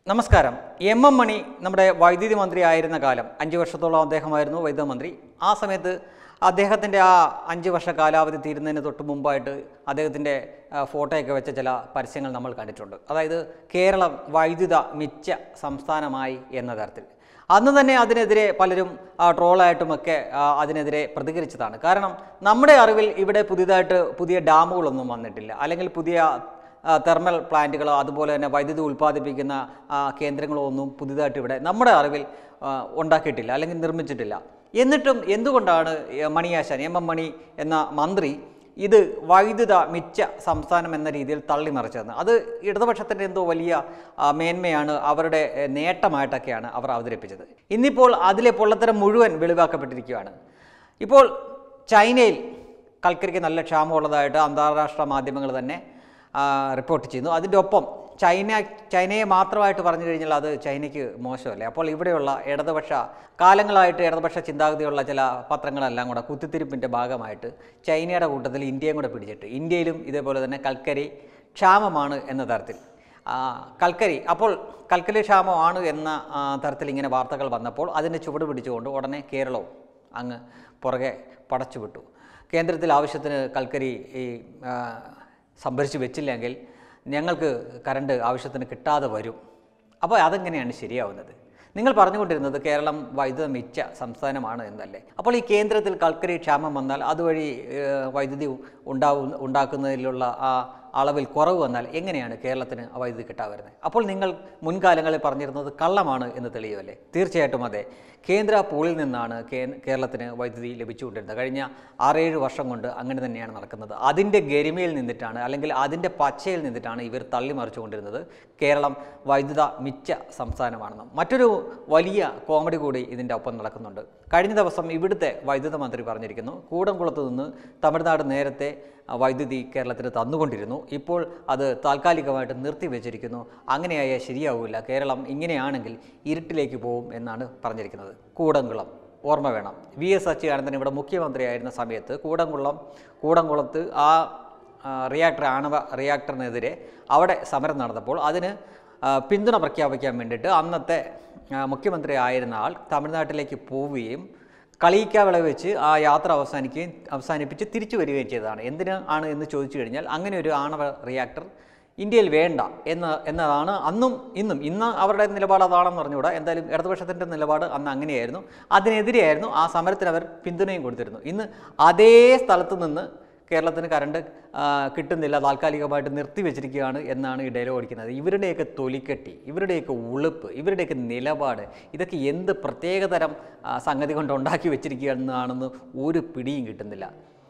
നമസ്കാരം M M മണി നമ്മുടെ വൈദ്യുതി മന്ത്രി ആയിരുന്ന കാലം അഞ്ച് വർഷത്തോളം അദ്ദേഹമായിരുന്നു വൈദ്യുതി മന്ത്രി ആ സമയത്ത് അദ്ദേഹത്തിൻ്റെ ആ അഞ്ച് വർഷ കാലാവധി തീരുന്നതിന് തൊട്ട് മുമ്പായിട്ട് അദ്ദേഹത്തിൻ്റെ ആ, ഫോട്ടോയൊക്കെ വെച്ച ചില പരസ്യങ്ങൾ നമ്മൾ കണ്ടിട്ടുണ്ട് അതായത് കേരളം വൈദ്യുത മിച്ച സംസ്ഥാനമായി എന്ന തരത്തിൽ അന്ന് തന്നെ അതിനെതിരെ പലരും ആ, ട്രോളായിട്ടുമൊക്കെ ആ, അതിനെതിരെ പ്രതികരിച്ചതാണ് കാരണം നമ്മുടെ അറിവിൽ ഇവിടെ പുതിയതായിട്ട് പുതിയ ഡാമുകളൊന്നും വന്നിട്ടില്ല അല്ലെങ്കിൽ പുതിയ ആ, തെർമൽ പ്ലാന്റുകളോ അതുപോലെ തന്നെ വൈദ്യുതി ഉൽപ്പാദിപ്പിക്കുന്ന ആ, കേന്ദ്രങ്ങളോ ഒന്നും പുതിയതായിട്ട് ഇവിടെ നമ്മുടെ അറിവിൽ ആ, ഉണ്ടാക്കിയിട്ടില്ല അല്ലെങ്കിൽ നിർമ്മിച്ചിട്ടില്ല എന്നിട്ടും എന്തുകൊണ്ടാണ് ഏ, മണിയാശാൻ എം എം മണി എന്ന മന്ത്രി ഇത് വൈദ്യുത മിച്ച സംസ്ഥാനം എന്ന രീതിയിൽ തള്ളിമറിച്ചതെന്ന് അത് ഇടതുപക്ഷത്തിൻ്റെ എന്തോ വലിയ ആ, മേന്മയാണ് അവരുടെ ഏ, നേട്ടമായിട്ടൊക്കെയാണ് അവർ അവതരിപ്പിച്ചത് ഇന്നിപ്പോൾ അതിലെ പൊള്ളത്തരം മുഴുവൻ വെളിവാക്കപ്പെട്ടിരിക്കുകയാണ് ഇപ്പോൾ ചൈനയിൽ കൽക്കരിക്ക് നല്ല ക്ഷാമമുള്ളതായിട്ട് അന്താരാഷ്ട്ര മാധ്യമങ്ങൾ തന്നെ ആ, റിപ്പോർട്ട് ചെയ്യുന്നു അതിൻ്റെ ഒപ്പം ചൈന ചൈനയെ മാത്രമായിട്ട് പറഞ്ഞു കഴിഞ്ഞാൽ അത് ചൈനയ്ക്ക് മോശമല്ലേ അപ്പോൾ ഇവിടെയുള്ള ഇടതുപക്ഷ കാലങ്ങളായിട്ട് ഇടതുപക്ഷ ചിന്താഗതിയുള്ള ചില പത്രങ്ങളെല്ലാം കൂടെ കുത്തിത്തിരിപ്പിൻ്റെ ഭാഗമായിട്ട് ചൈനയുടെ കൂട്ടത്തിൽ ഇന്ത്യയും കൂടെ പിടിച്ചിട്ട് ഇന്ത്യയിലും ഇതേപോലെ തന്നെ കൽക്കരി ക്ഷാമമാണ് എന്ന തരത്തിൽ ആ, കൽക്കരി അപ്പോൾ കൽക്കരി ക്ഷാമമാണ് എന്ന ആ, തരത്തിൽ ഇങ്ങനെ വാർത്തകൾ വന്നപ്പോൾ അതിൻ്റെ ചുവട് പിടിച്ചുകൊണ്ട് ഉടനെ കേരളവും അങ്ങ് പുറകെ പടച്ചു വിട്ടു കേന്ദ്രത്തിൽ ആവശ്യത്തിന് കൽക്കരി ഈ ആ, സംഭരിച്ച് വെച്ചില്ലെങ്കിൽ ഞങ്ങൾക്ക് കറണ്ട് ആവശ്യത്തിന് കിട്ടാതെ വരും അപ്പോൾ അതെങ്ങനെയാണ് ശരിയാവുന്നത് നിങ്ങൾ പറഞ്ഞുകൊണ്ടിരുന്നത് കേരളം വൈദ്യുത മിച്ച സംസ്ഥാനമാണ് എന്നല്ലേ അപ്പോൾ ഈ കേന്ദ്രത്തിൽ കൽക്കരി ക്ഷാമം വന്നാൽ അതുവഴി ഏഹ്, വൈദ്യുതി ഉണ്ടാവും ഉണ്ടാക്കുന്നതിലുള്ള ആ അളവിൽ കുറവ് വന്നാൽ എങ്ങനെയാണ് കേരളത്തിന് ആ വൈദ്യുതി കിട്ടാവുന്നത് അപ്പോൾ നിങ്ങൾ മുൻകാലങ്ങളിൽ പറഞ്ഞിരുന്നത് കള്ളമാണ് എന്ന് തെളിയുമല്ലേ തീർച്ചയായിട്ടും അതെ കേന്ദ്ര പൂളിൽ നിന്നാണ് കേ- കേരളത്തിന് വൈദ്യുതി ലഭിച്ചുകൊണ്ടിരുന്നത് കഴിഞ്ഞ ആറേഴ് വർഷം കൊണ്ട് അങ്ങനെ തന്നെയാണ് നടക്കുന്നത് അതിൻ്റെ ഗരിമയിൽ നിന്നിട്ടാണ് അല്ലെങ്കിൽ അതിൻ്റെ പച്ചയിൽ നിന്നിട്ടാണ് ഇവർ തള്ളിമറിച്ചുകൊണ്ടിരുന്നത് കേരളം വൈദ്യുത മിച്ച സംസ്ഥാനമാണെന്നും മറ്റൊരു വലിയ കോമഡി കൂടി ഇതിൻ്റെ ഒപ്പം നടക്കുന്നുണ്ട് കഴിഞ്ഞ ദിവസം ഇവിടുത്തെ വൈദ്യുത മന്ത്രി പറഞ്ഞിരിക്കുന്നു കൂടംകുളത്ത് നിന്ന് തമിഴ്നാട് നേരത്തെ ആ, വൈദ്യുതി കേരളത്തിന് തന്നുകൊണ്ടിരുന്നു ഇപ്പോൾ അത് താൽക്കാലികമായിട്ട് നിർത്തിവെച്ചിരിക്കുന്നു അങ്ങനെയായാൽ ശരിയാവില്ല കേരളം ഇങ്ങനെയാണെങ്കിൽ ഇരുട്ടിലേക്ക് പോകും എന്നാണ് പറഞ്ഞിരിക്കുന്നത് കൂടംകുളം ഓർമ്മ വേണം വി എസ് അച്യുതാനന്ദൻ ഇവിടെ മുഖ്യമന്ത്രിയായിരുന്ന സമയത്ത് കൂടംകുളം കൂടംകുളത്ത് ആ ആ, റിയാക്ടർ ആണവ റിയാക്ടറിനെതിരെ അവിടെ സമരം നടന്നപ്പോൾ അതിന് ആ, പിന്തുണ പ്രഖ്യാപിക്കാൻ വേണ്ടിയിട്ട് അന്നത്തെ ആ, മുഖ്യമന്ത്രി ആയിരുന്ന ആൾ തമിഴ്നാട്ടിലേക്ക് പോവുകയും കളിയിക്കാവിള വെച്ച് ആ യാത്ര അവസാനിക്കുകയും അവസാനിപ്പിച്ച് തിരിച്ചു വരികയും ചെയ്തതാണ് എന്തിന് ആണ് എന്ന് ചോദിച്ചു കഴിഞ്ഞാൽ അങ്ങനെ ഒരു ആണവ റിയാക്ടർ ഇന്ത്യയിൽ വേണ്ട എന്ന് എന്നതാണ് അന്നും ഇന്നും ഇന്ന് അവരുടെ നിലപാട് അതാണെന്ന് പറഞ്ഞുകൂടാ എന്തായാലും ഇടതുപക്ഷത്തിൻ്റെ നിലപാട് അന്ന് അങ്ങനെയായിരുന്നു അതിനെതിരെയായിരുന്നു ആ സമരത്തിന് അവർ പിന്തുണയും കൊടുത്തിരുന്നു ഇന്ന് അതേ സ്ഥലത്ത് നിന്ന് കേരളത്തിന് കറണ്ട് ആ, കിട്ടുന്നില്ല താൽക്കാലികമായിട്ട് നിർത്തിവെച്ചിരിക്കുകയാണ് എന്നാണ് ഈ ഡയലോഗ് അടിക്കുന്നത് ഇവരുടെയൊക്കെ തൊലിക്കെട്ടി ഇവരുടെയൊക്കെ ഉളുപ്പ് ഇവരുടെയൊക്കെ നിലപാട് ഇതൊക്കെ എന്ത് പ്രത്യേകതരം ആ, സംഗതി കൊണ്ട് ഉണ്ടാക്കി വെച്ചിരിക്കുകയാണെന്നാണെന്ന് ഒരു പിടിയും കിട്ടുന്നില്ല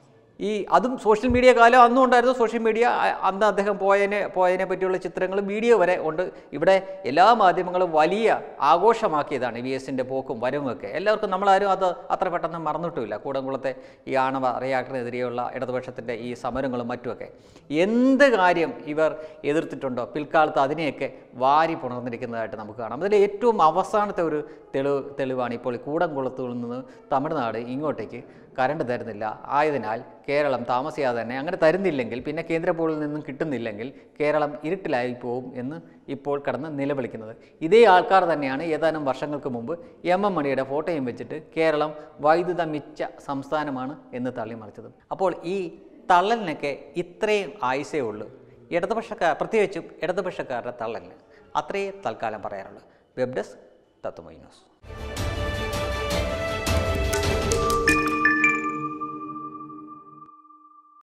ഈ അതും സോഷ്യൽ മീഡിയ കാലം അന്നും ഉണ്ടായിരുന്നു സോഷ്യൽ മീഡിയ അ- അന്ന് അദ്ദേഹം പോയതിനെ പോയതിനെ പറ്റിയുള്ള ചിത്രങ്ങളും വീഡിയോ വരെ ഉണ്ട് ഇവിടെ എല്ലാ മാധ്യമങ്ങളും വലിയ ആഘോഷമാക്കിയതാണ് വി എസിൻ്റെ പോക്കും വരവും ഒക്കെ എല്ലാവർക്കും നമ്മളാരും അത് അത്ര പെട്ടെന്ന് മറന്നിട്ടുമില്ല കൂടംകുളത്തെ ഈ ആണവ റിയാക്ടറിനെതിരെയുള്ള ഇടതുപക്ഷത്തിൻ്റെ ഈ സമരങ്ങളും മറ്റുമൊക്കെ എന്ത് കാര്യം ഇവർ എതിർത്തിട്ടുണ്ടോ പിൽക്കാലത്ത് അതിനെയൊക്കെ വാരി പുണർന്നിരിക്കുന്നതായിട്ട് നമുക്ക് കാണാം അതിൽ ഏറ്റവും അവസാനത്തെ ഒരു തെളിവ് തെളിവാണ് ഇപ്പോൾ ഈ കൂടംകുളത്തിൽ നിന്ന് തമിഴ്നാട് ഇങ്ങോട്ടേക്ക് കറണ്ട് തരുന്നില്ല ആയതിനാൽ കേരളം താമസിയാതെ തന്നെ അങ്ങനെ തരുന്നില്ലെങ്കിൽ പിന്നെ കേന്ദ്ര പൂളിൽ നിന്നും കിട്ടുന്നില്ലെങ്കിൽ കേരളം ഇരുട്ടിലായി പോകും എന്ന് ഇപ്പോൾ കടന്ന് നിലവിളിക്കുന്നത് ഇതേ ആൾക്കാർ തന്നെയാണ് ഏതാനും വർഷങ്ങൾക്ക് മുമ്പ് എം എം മണിയുടെ ഫോട്ടോയും വെച്ചിട്ട് കേരളം വൈദ്യുത മിച്ച സംസ്ഥാനമാണ് എന്ന് തള്ളിമറിച്ചത് അപ്പോൾ ഈ തള്ളലിനൊക്കെ ഇത്രയും ആയുസേ ഉള്ളൂ ഇടതുപക്ഷക്കാർ പ്രത്യേകിച്ചും ഇടതുപക്ഷക്കാരുടെ തള്ളലിന് അത്രയേ തൽക്കാലം പറയാനുള്ളൂ വെബ് ഡെസ്ക് തത്വമൈ ന്യൂസ്